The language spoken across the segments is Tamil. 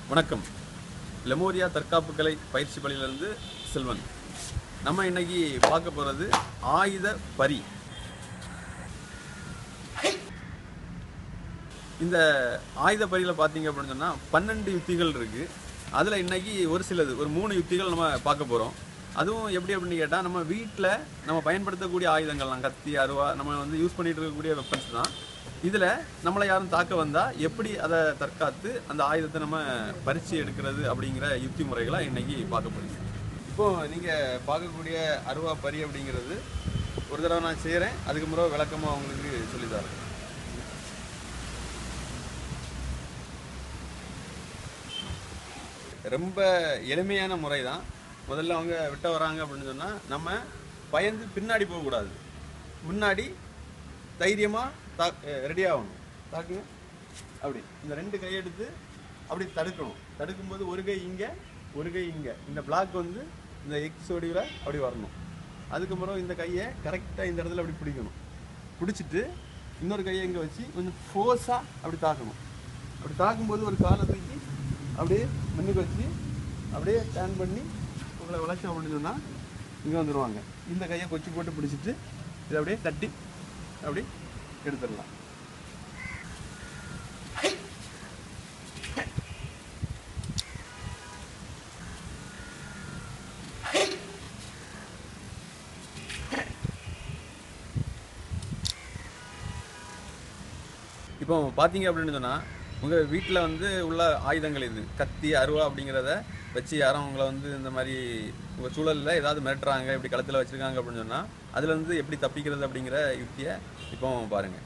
வணக்கம் லெமோரியா தற்காப்பு கலை பயிற்சி பள்ளியிலேருந்து செல்வன் நம்ம இன்னைக்கு பார்க்க போகிறது ஆயுத பரி இந்த ஆயுத பரியில் பார்த்தீங்க அப்படின்னு சொன்னால் பன்னெண்டு யுத்திகள் இருக்குது அதில் இன்னைக்கு ஒரு சிலது ஒரு மூணு யுத்திகள் நம்ம பார்க்க போகிறோம் அதுவும் எப்படி அப்படின்னு கேட்டால் நம்ம வீட்டில் நம்ம பயன்படுத்தக்கூடிய ஆயுதங்கள்லாம் கத்தி அருவா நம்ம வந்து யூஸ் பண்ணிட்டு இருக்கக்கூடிய வெப்பன்ஸ் தான் இதில் நம்மளை யாரும் தாக்க வந்தால் எப்படி அதை தற்காத்து அந்த ஆயுதத்தை நம்ம பறித்து எடுக்கிறது அப்படிங்கிற யுக்தி முறைகளை இன்னைக்கு பார்க்க போறீங்க இப்போ நீங்கள் பார்க்கக்கூடிய அருவா பரி அப்படிங்கிறது ஒரு தடவை நான் செய்கிறேன் அதுக்கு முறை விளக்கமாக உங்களுக்கு சொல்லித்தரேன் ரொம்ப எளிமையான முறை தான் முதல்ல அவங்க விட்ட வராங்க அப்படின்னு சொன்னால் நம்ம பயந்து பின்னாடி போகக்கூடாது முன்னாடி தைரியமாக தா ரெடி ஆகணும் தாக்குங்க அப்படி இந்த ரெண்டு கையெடுத்து அப்படி தடுக்கணும் தடுக்கும்போது ஒரு கை இங்கே ஒரு கை இங்கே இந்த பிளாக் வந்து இந்த எக்ஸ் வடிவில் அப்படி வரணும் அதுக்கப்புறம் இந்த கையை கரெக்டாக இந்த இடத்துல அப்படி பிடிக்கணும் பிடிச்சிட்டு இன்னொரு கையை இங்கே வச்சு கொஞ்சம் ஃபோர்ஸாக அப்படி தாக்கணும் அப்படி தாக்கும்போது ஒரு காலை தூக்கி அப்படியே முன்னுக்கு வச்சு அப்படியே டேன் பண்ணி உங்களை வளர்ச்சி அப்படின்னு சொன்னால் இங்கே வந்துடுவாங்க இந்த கையை கொச்சி போட்டு பிடிச்சிட்டு இதை அப்படியே தட்டி அப்படி எடுத்துடலாம் இப்போ பார்த்தீங்க அப்படின்னு சொன்னால் உங்கள் வீட்டில் வந்து உள்ள ஆயுதங்கள் இது கத்தி அருவா அப்படிங்கிறத வச்சு யாரும் உங்களை வந்து இந்த மாதிரி உங்கள் சூழலில் ஏதாவது மிரட்டுறாங்க இப்படி களத்தில் வச்சுருக்காங்க அப்படின்னு சொன்னால் அதில் வந்து எப்படி தப்பிக்கிறது அப்படிங்கிற யுக்தியை இப்போ பாருங்கள்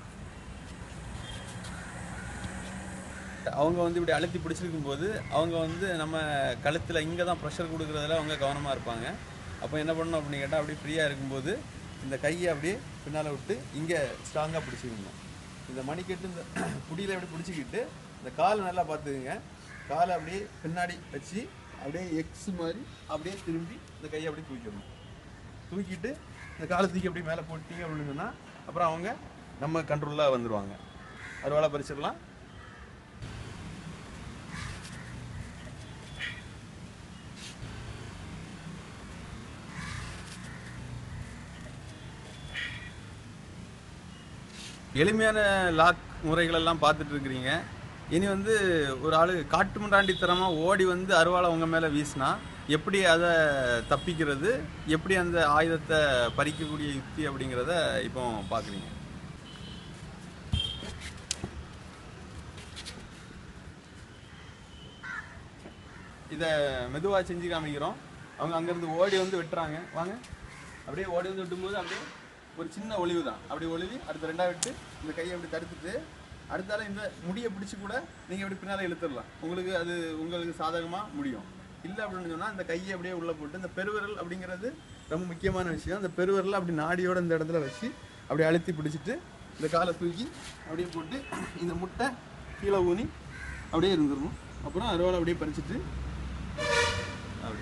அவங்க வந்து இப்படி அழுத்தி பிடிச்சிருக்கும் போது அவங்க வந்து நம்ம கழுத்தில் இங்கே தான் ப்ரெஷர் கொடுக்குறதுல அவங்க கவனமாக இருப்பாங்க அப்போ என்ன பண்ணணும் அப்படின்னு கேட்டால் அப்படியே ஃப்ரீயாக இருக்கும்போது இந்த கையை அப்படியே பின்னால் விட்டு இங்கே ஸ்ட்ராங்காக பிடிச்சிக்கணும் இந்த மணிக்கட்டு இந்த புடியில் எப்படி பிடிச்சிக்கிட்டு இந்த கால் நல்லா பார்த்துக்குங்க காலை அப்படியே பின்னாடி வச்சு அப்படியே எக்ஸ் மாதிரி அப்படியே திரும்பி இந்த கையை அப்படியே தூக்கிடணும் தூக்கிட்டு இந்த காலை தூக்கி அப்படியே மேலே போட்டீங்க அப்படின்னு சொன்னால் அப்புறம் அவங்க நம்ம கண்ட்ரோலாக வந்துடுவாங்க அறுவாலை பறிச்சிடலாம் எளிமையான லாக் முறைகளெல்லாம் பார்த்துட்டு இருக்கிறீங்க இனி வந்து ஒரு ஆள் காட்டு முண்டாண்டித்தனமாக ஓடி வந்து அருவாளை உங்கள் மேலே வீசினா எப்படி அதை தப்பிக்கிறது எப்படி அந்த ஆயுதத்தை பறிக்கக்கூடிய யுக்தி அப்படிங்கிறத இப்போ பார்க்குறீங்க இதை மெதுவாக செஞ்சு காமிக்கிறோம் அவங்க அங்கேருந்து ஓடி வந்து வெட்டுறாங்க வாங்க அப்படியே ஓடி வந்து வெட்டும்போது அப்படியே ஒரு சின்ன ஒளிவு தான் அப்படி ஒளிவி அடுத்த ரெண்டாவது விட்டு இந்த கையை அப்படி தடுத்துட்டு அடுத்தால இந்த முடியை பிடிச்சி கூட நீங்கள் இப்படி பின்னால் இழுத்துடலாம் உங்களுக்கு அது உங்களுக்கு சாதகமாக முடியும் இல்லை அப்படின்னு சொன்னால் இந்த கையை அப்படியே உள்ளே போட்டு இந்த பெருவிரல் அப்படிங்கிறது ரொம்ப முக்கியமான விஷயம் அந்த பெருவிரல் அப்படி நாடியோட இந்த இடத்துல வச்சு அப்படியே அழுத்தி பிடிச்சிட்டு இந்த காலை தூக்கி அப்படியே போட்டு இந்த முட்டை கீழே ஊனி அப்படியே இருந்துடணும் அப்புறம் அறுவாலை அப்படியே பறிச்சிட்டு அப்படி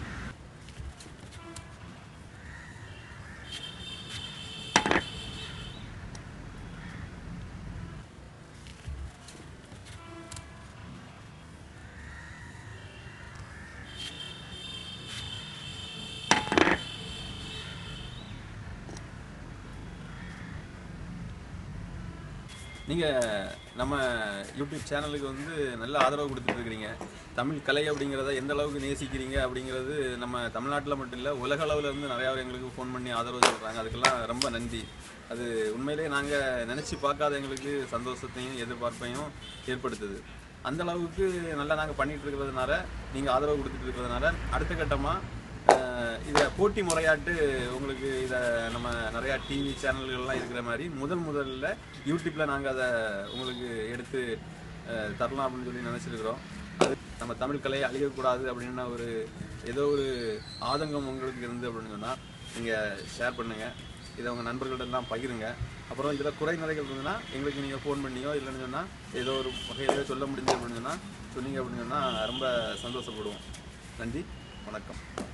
நீங்கள் நம்ம யூடியூப் சேனலுக்கு வந்து நல்ல ஆதரவு கொடுத்துட்டு இருக்கிறீங்க தமிழ் கலை அப்படிங்கிறத எந்த அளவுக்கு நேசிக்கிறீங்க அப்படிங்கிறது நம்ம தமிழ்நாட்டில் மட்டும் இல்லை உலக அளவில் இருந்து நிறையா பேர் எங்களுக்கு ஃபோன் பண்ணி ஆதரவு சொல்கிறாங்க அதுக்கெல்லாம் ரொம்ப நன்றி அது உண்மையிலேயே நாங்கள் நினச்சி பார்க்காத எங்களுக்கு சந்தோஷத்தையும் எதிர்பார்ப்பையும் ஏற்படுத்துது அந்த அளவுக்கு நல்லா நாங்கள் பண்ணிட்டு இருக்கிறதுனால நீங்கள் ஆதரவு கொடுத்துட்டு இருக்கிறதுனால அடுத்த கட்டமாக அஹ் இதை போட்டி முறையாட்டு உங்களுக்கு இதை நம்ம நிறையா டிவி சேனல்கள்லாம் இருக்கிற மாதிரி முதல் முதல்ல யூடியூப்பில் நாங்கள் அதை உங்களுக்கு எடுத்து அஹ், தரலாம் அப்படின்னு சொல்லி நினச்சிருக்கிறோம் அது நம்ம தமிழ் கலையை அழியக்கூடாது அப்படின்னா ஒரு ஏதோ ஒரு ஆதங்கம் உங்களுக்கு இருந்து அப்படின்னு சொன்னால் நீங்கள் ஷேர் பண்ணுங்கள் இதை உங்கள் நண்பர்களிடெல்லாம் பகிருங்க அப்புறம் இதில் குறை நிறைகள் இருந்ததுன்னா எங்களுக்கு நீங்கள் ஃபோன் பண்ணியோ இல்லைன்னு சொன்னால் ஏதோ ஒரு வகையில சொல்ல முடிஞ்சு அப்படின்னு சொன்னால் சொன்னீங்க அப்படின்னு சொன்னால் ரொம்ப சந்தோஷப்படுவோம் நன்றி வணக்கம்